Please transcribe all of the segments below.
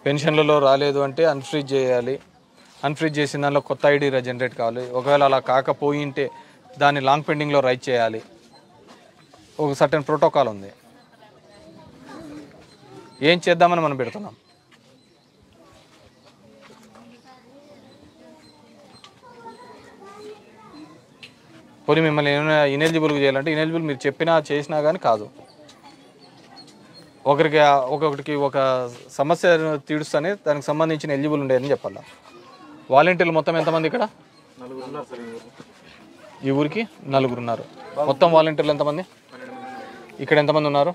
పెన్షన్లలో రాలేదు అంటే అన్ఫ్రీజ్ చేయాలి అన్ఫ్రీజ్ చేసిన దానిలో కొత్త ఐడి జనరేట్ కావాలి ఒకవేళ అలా కాకపోయింటే దాన్ని లాంగ్ పెండింగ్లో రైట్ చేయాలి ఒక సర్టన్ ప్రోటోకాల్ ఉంది ఏం చేద్దామని మనం పెడుతున్నాం పోనీ మిమ్మల్ని ఏమైనా ఇనెలిజిబుల్గా చేయాలంటే ఇనెలిజిబుల్ మీరు చెప్పినా చేసినా కానీ కాదు ఒకరికి ఒక్కొక్కటికి ఒక సమస్య తీడుస్తానే దానికి సంబంధించిన ఎలిజిబుల్ ఉండేదని చెప్పాలి వాలంటీర్లు మొత్తం ఎంతమంది ఇక్కడ ఈ ఊరికి నలుగురు ఉన్నారు మొత్తం వాలంటీర్లు ఎంతమంది ఇక్కడ ఎంతమంది ఉన్నారు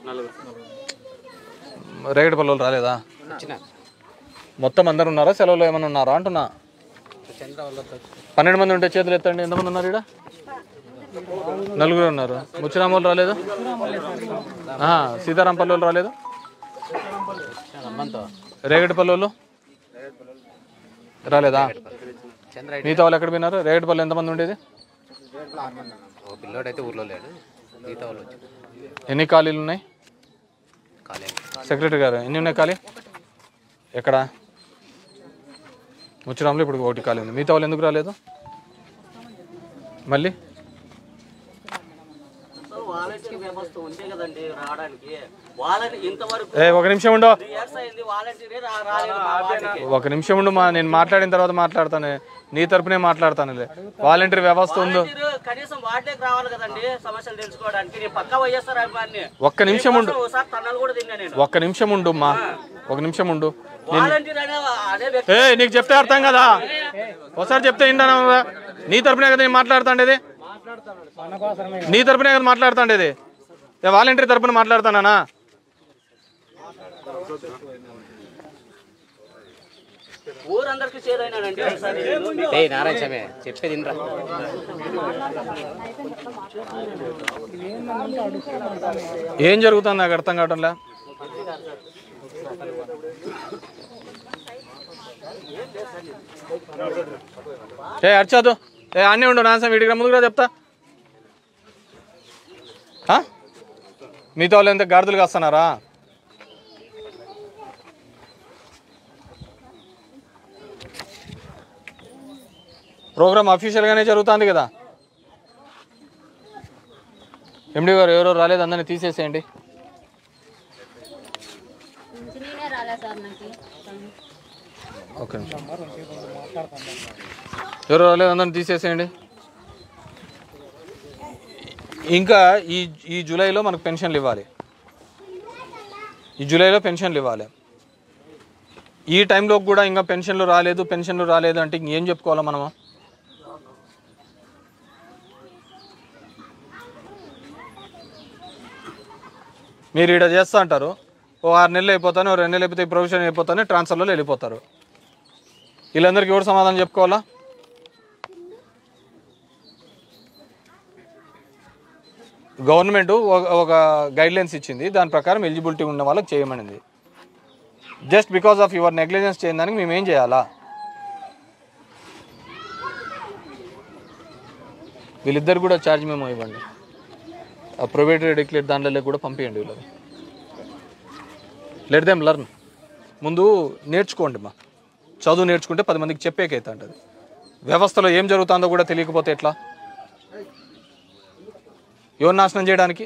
రేగడి పల్లెలు రాలేదా మొత్తం అందరు ఉన్నారా సెలవులు ఏమైనా ఉన్నారా అంటున్నా పన్నెండు మంది ఉంటే చేతులు ఎత్తండి ఎంతమంది ఉన్నారు ఇక్కడ నలుగురు ఉన్నారు ముచ్చిరామోళ్ళు రాలేదు ఆ, సీతారాం పల్లెలు రాలేదు రేగడి పల్లెలు రాలేదా మిగతా వాళ్ళు ఎక్కడ పోయినారు రేగడి పల్లె ఎంతమంది ఉండేది ఓ పిల్లోడు అయితే ఊర్లో లేడు మిగతా వాళ్ళు వచ్చి ఎన్ని ఖాళీలు ఉన్నాయి ఖాళీ సెక్రటరీ గారు ఎన్ని ఉన్నాయి ఖాళీ ఎక్కడ ముచ్చిరాంలో ఇప్పుడు ఒకటి ఖాళీ ఉంది మిగతా వాళ్ళు ఎందుకు రాలేదు మళ్ళీ వాలంటీర్ వ్యవస్థ ఉంటే కదండి రావడానికి వాళ్ళని ఇంతవరకు ఏ ఒక నిమిషం ఉండో త్రీ ఇయర్స్ అయింది వాలంటీరే రా- రాలేదు మా వార్డుకి. ఒక నిమిషం ఉండు మా నేను మాట్లాడిన తర్వాత మాట్లాడతాను నీ తరపునే మాట్లాడతానులే వాలంటీర్ వ్యవస్థ ఉందో వాలంటీర్ కనీసం వార్డుకి రావాలి కదండి సమస్యలు తెలుసుకోవడానికి నేను పక్క వైఎస్ఆర్ అభిమాని ఒక్క నిమిషం ఉండు ఒకసారి తన్నాలు కూడా తిన్నా నేను ఒక్క నిమిషం ఉండు మా ఒక నిమిషం ఉండు వాలంటీర్ అనే అనే వ్యక్తి ఏ నీకు చెప్తే అర్థం కదా ఒకసారి చెప్తే ఏంటన్నా నీ తరపునే కదా నేను మాట్లాడుతాండేది నీ తరపునే కదా మాట్లాడుతాండేది ఏ వాలంటీర్ తరపున మాట్లాడుతానా ఊరందరికి చేరైనానండి ఒకసారి ఏ నారాయణ స్వామి చెప్పేది ఇన్రా ఏం జరుగుతుంది నాకు అర్థం కావటంలే ఏ అర్చాదు ఏ అన్నీ ఉండు నాన్సం వీడికి ముందుకు రా చెప్తా ఆ? మీతో వాళ్ళు ఎంత గాడిదలు కాస్తున్నారా ప్రోగ్రామ్ అఫీషియల్గానే జరుగుతుంది కదా ఎండి గారు ఎవరో రాలేదు అందరినీ తీసేసేయండి నేనే రాలే సార్ నాకు ఓకే నిమిషం ఎవరు రాలేదు అందరిని తీసేసేయండి ఇంకా ఈ ఈ జూలైలో మనకు పెన్షన్లు ఇవ్వాలి ఈ జూలైలో పెన్షన్లు ఇవ్వాలి ఈ టైంలో కూడా ఇంకా పెన్షన్లు రాలేదు పెన్షన్లు రాలేదు అంటే ఇంకేం చెప్పుకోవాలా మనము మీరు ఇక్కడ చేస్తా అంటారు ఓ ఆరు నెలలు అయిపోతాను ఓ రెండు నెలలు అయిపోతే ప్రొఫెషన్ అయిపోతాను ట్రాన్స్ఫర్లో వెళ్ళిపోతారు వీళ్ళందరికీ ఎవరు సమాధానం చెప్పుకోవాలా గవర్నమెంట్ ఒక గైడ్ లైన్స్ ఇచ్చింది దాని ప్రకారం ఎలిజిబిలిటీ ఉన్న వాళ్ళకి చేయమనింది just because of your negligence చేయడానికి మేము ఏం చేయాలా వీళ్ళిద్దరు కూడా ఛార్జ్ మేము ఇవ్వండి ఆ ప్రొవైడర్ డిక్లేర్ దాంట్లో కూడా పంపించండి వీళ్ళకి లెట్ దెమ్ లర్న్ ముందు నేర్చుకోండి మా చదువు నేర్చుకుంటే పది మందికి చెప్పేకైతే అంటది వ్యవస్థలో ఏం జరుగుతుందో కూడా తెలియకపోతే ఎట్లా ఎవరు నాశనం చేయడానికి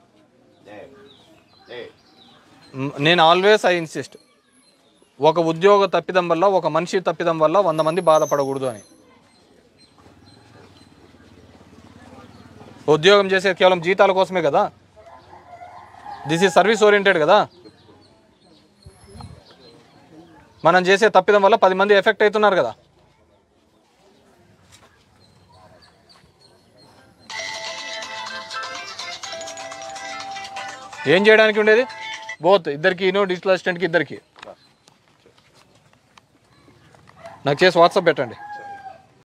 మ్, నేను ఆల్వేస్ ఐ ఇన్సిస్ట్ ఒక ఉద్యోగ తప్పిదం వల్ల ఒక మనిషి తప్పిదం వల్ల వంద మంది బాధపడకూడదు అని ఉద్యోగం చేసేది కేవలం జీతాల కోసమే కదా దిస్ ఈజ్ సర్వీస్ ఓరియంటెడ్ కదా మనం చేసే తప్పిదం వల్ల పది మంది ఎఫెక్ట్ అవుతున్నారు కదా ఏం చేయడానికి ఉండేది బోత్ ఇద్దరికి ఇనో డిజిటల్ అసిస్టెంట్కి ఇద్దరికి నాకు చేసి వాట్సాప్ పెట్టండి